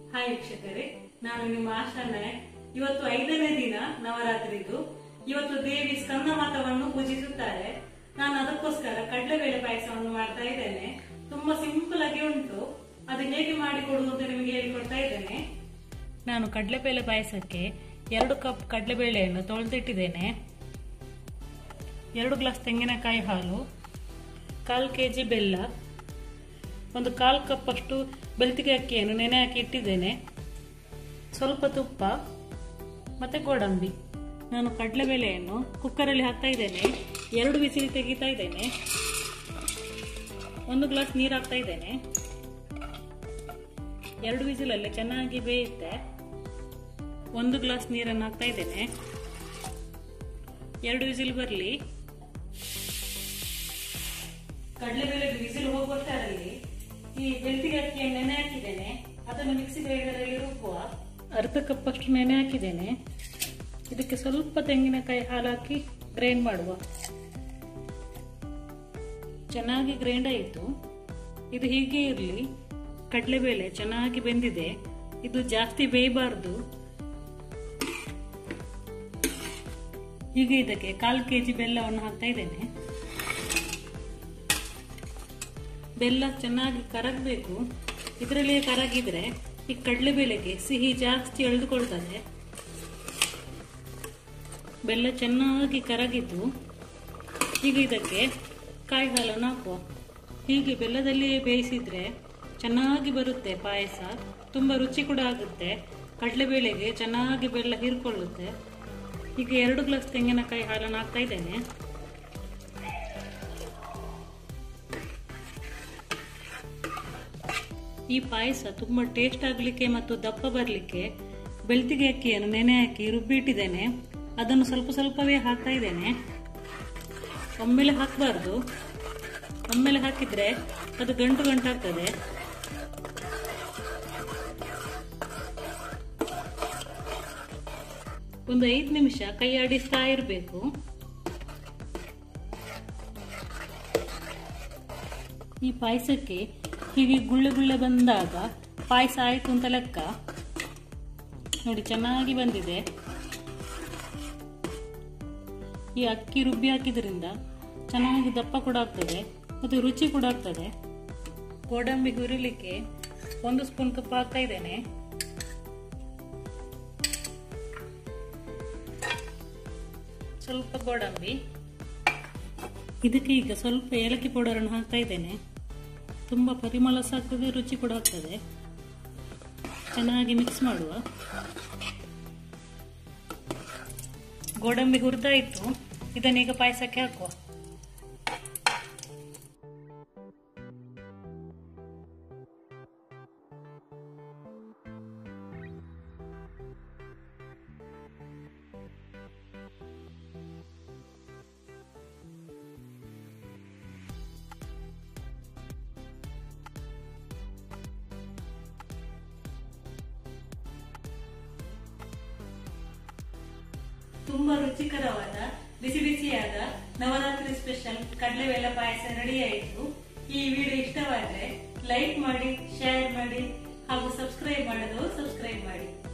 hi ವೀಕ್ಷಕರೇ ನಾನು ನಿಮ್ಮ ಆಶಾ ನಾಯಕ್ ಇವತ್ತು ಐದನೇ ದಿನ ನವರಾತ್ರಿದು ಇವತ್ತು ದೇವಿ ಸ್ಕಂದ ಮಾತವನ್ನು ಪೂಜಿಸುತ್ತಾರೆ ನಾನು ಅದಕ್ಕೋಸ್ಕರ ಕಡಲೆಬೇಳೆ ಪಾಯಸವನ್ನು ಮಾಡ್ತಾ ಇದ್ದೇನೆ ತುಂಬಾ ಸಿಂಪಲ್ ಆಗಿ ಉಂಟು ಅದು ಹೇಗೆ ಮಾಡಿಕೊಡುವುದು ಅಂತ ನಿಮಗೆ ಹೇಳಿಕೊಡ್ತಾ ಇದ್ದೇನೆ ನಾನು ಕಡಲೆಬೇಳೆ ಪಾಯಸಕ್ಕೆ ಎರಡು ಕಪ್ ಕಡಲೆಬೇಳೆಯನ್ನು ತೊಳೆದಿಟ್ಟಿದ್ದೇನೆ ಎರಡು ಗ್ಲಾಸ್ ತೆಂಗಿನಕಾಯಿ ಹಾಲು ಕಾಲು ಕೆ ಜಿ ಬೆಲ್ಲ ಒಂದು ಕಾಲು ಕಪ್ ಅಷ್ಟು ಬೆಳ್ತಿಗೆ ಅಕ್ಕಿಯನ್ನು ನೆನೆ ಹಾಕಿ ಇಟ್ಟಿದ್ದೇನೆ ಸ್ವಲ್ಪ ತುಪ್ಪ ಮತ್ತೆ ಗೋಡಂಬಿ ನಾನು ಕಡಲೆಬೇಳೆಯನ್ನು ಕುಕ್ಕರಲ್ಲಿ ಹಾಕ್ತಾ ಇದ್ದೇನೆ ಎರಡು ವಿಸಿಲ್ ತೆಗಿತಾ ಇದ್ದೇನೆ ಒಂದು ಗ್ಲಾಸ್ ನೀರು ಹಾಕ್ತಾ ಇದ್ದೇನೆ ಎರಡು ವಿಸಿಲಲ್ಲಿ ಚೆನ್ನಾಗಿ ಬೇಯುತ್ತೆ ಒಂದು ಗ್ಲಾಸ್ ನೀರನ್ನು ಹಾಕ್ತಾ ಇದ್ದೇನೆ ಎರಡು ವಿಸಿಲ್ ಬರಲಿ ಕಡಲೆಬೇಳೆ ವಿಸಿಲ್ ಹೋಗುವಷ್ಟರಲ್ಲಿ ಈ ಬೆಳ್ತಿಗೆ ಅಕ್ಕಿಯನ್ನು ನೆನೆ ಹಾಕಿದ್ದೇನೆ ಅದನ್ನು ಮಿಕ್ಸಿ ಗ್ರೈಂಡರಲ್ಲಿ ರುಬ್ಬುವ ಅರ್ಧ ಕಪ್ ಅಷ್ಟು ನೆನೆ ಹಾಕಿದ್ದೇನೆ ಇದಕ್ಕೆ ಸ್ವಲ್ಪ ತೆಂಗಿನಕಾಯಿ ಹಾಲು ಹಾಕಿ ಗ್ರೈಂಡ್ ಮಾಡುವ ಚೆನ್ನಾಗಿ ಗ್ರೈಂಡ್ ಆಯಿತು ಇದು ಹೀಗೆ ಇರಲಿ ಕಡಲೆಬೇಳೆ ಚೆನ್ನಾಗಿ ಬೆಂದಿದೆ ಇದು ಜಾಸ್ತಿ ಬೇಯಬಾರ್ದು ಈಗ ಇದಕ್ಕೆ ಕಾಲು ಕೆಜಿ ಬೆಲ್ಲವನ್ನು ಹಾಕ್ತಾ ಇದ್ದೇನೆ ಬೆಲ್ಲ ಚೆನ್ನಾಗಿ ಕರಗಬೇಕು ಇದರಲ್ಲಿಯೇ ಕರಗಿದ್ರೆ ಈ ಕಡಲೆಬೇಳೆಗೆ ಸಿಹಿ ಜಾಸ್ತಿ ಎಳೆದುಕೊಳ್ತದೆ ಬೆಲ್ಲ ಚೆನ್ನಾಗಿ ಕರಗಿದ್ದು ಈಗ ಇದಕ್ಕೆ ಕಾಯಿ ಹಾಲನ್ನು ಹಾಕುವ ಹೀಗೆ ಬೆಲ್ಲದಲ್ಲಿಯೇ ಬೇಯಿಸಿದ್ರೆ ಚೆನ್ನಾಗಿ ಬರುತ್ತೆ ಪಾಯಸ ತುಂಬ ರುಚಿ ಕೂಡ ಆಗುತ್ತೆ ಕಡಲೆಬೇಳೆಗೆ ಚೆನ್ನಾಗಿ ಬೆಲ್ಲ ಹೀರ್ಕೊಳ್ಳುತ್ತೆ ಈಗ ಎರಡು ಗ್ಲಾಸ್ ತೆಂಗಿನಕಾಯಿ ಹಾಲನ್ನು ಹಾಕ್ತಾ ಇದ್ದೇನೆ ಈ ಪಾಯಸ ತುಂಬ ಟೇಸ್ಟ್ ಆಗಲಿಕ್ಕೆ ಮತ್ತು ದಪ್ಪ ಬರಲಿಕ್ಕೆ ಬೆಳ್ತಿಗೆ ಅಕ್ಕಿಯನ್ನು ನೆನೆ ಹಾಕಿ ರುಬ್ಬಿಟ್ಟಿದ್ದೇನೆ ಅದನ್ನು ಸ್ವಲ್ಪ ಸ್ವಲ್ಪವೇ ಹಾಕ್ತಾ ಇದ್ದೇನೆ ಒಮ್ಮೆಲೆ ಹಾಕಬಾರ್ದು ಒಮ್ಮೆಲೆ ಹಾಕಿದ್ರೆ ಅದು ಗಂಟು ಗಂಟಾಗ್ತದೆ ಒಂದು ಐದು ನಿಮಿಷ ಕೈ ಆಡಿಸ್ತಾ ಇರಬೇಕು ಈ ಪಾಯಸಕ್ಕೆ ಹೀಗೆ ಗುಳ್ಳೆ ಗುಳ್ಳೆ ಬಂದಾಗ ಪಾಯಸ ಆಯಿತು ಅಂತ ಲೆಕ್ಕ ನೋಡಿ ಚೆನ್ನಾಗಿ ಬಂದಿದೆ ಈ ಅಕ್ಕಿ ರುಬ್ಬಿ ಹಾಕಿದ್ರಿಂದ ಚೆನ್ನಾಗಿ ದಪ್ಪ ಕೂಡ ಆಗ್ತದೆ ಮತ್ತು ರುಚಿ ಕೂಡ ಆಗ್ತದೆ ಗೋಡಂಬಿ ಹುರಿಲಿಕ್ಕೆ ಒಂದು ಸ್ಪೂನ್ ತುಪ್ಪ ಹಾಕ್ತಾ ಇದ್ದೇನೆ ಸ್ವಲ್ಪ ಗೋಡಂಬಿ ಇದಕ್ಕೆ ಈಗ ಸ್ವಲ್ಪ ಏಲಕ್ಕಿ ಪೌಡರನ್ನು ಹಾಕ್ತಾ ಇದ್ದೇನೆ ತುಂಬ ಪರಿಮಳ ಸಾಗ್ತದೆ ರುಚಿ ಕೂಡ ಆಗ್ತದೆ ಚೆನ್ನಾಗಿ ಮಿಕ್ಸ್ ಮಾಡುವ ಗೋಡಂಬಿ ಹುರಿದಾಯಿತು ಇದನ್ನೀಗ ಪಾಯಸಕ್ಕೆ ಹಾಕುವ ತುಂಬಾ ರುಚಿಕರವಾದ ಬಿಸಿ ಬಿಸಿಯಾದ ನವರಾತ್ರಿ ಸ್ಪೆಷಲ್ ಕಡಲೆಬೇಳೆ ಪಾಯಸ ರೆಡಿ ಆಯಿತು ಈ ವಿಡಿಯೋ ಇಷ್ಟವಾದ್ರೆ ಲೈಕ್ ಮಾಡಿ ಶೇರ್ ಮಾಡಿ ಹಾಗೂ ಸಬ್ಸ್ಕ್ರೈಬ್ ಮಾಡಲು ಸಬ್ಸ್ಕ್ರೈಬ್ ಮಾಡಿ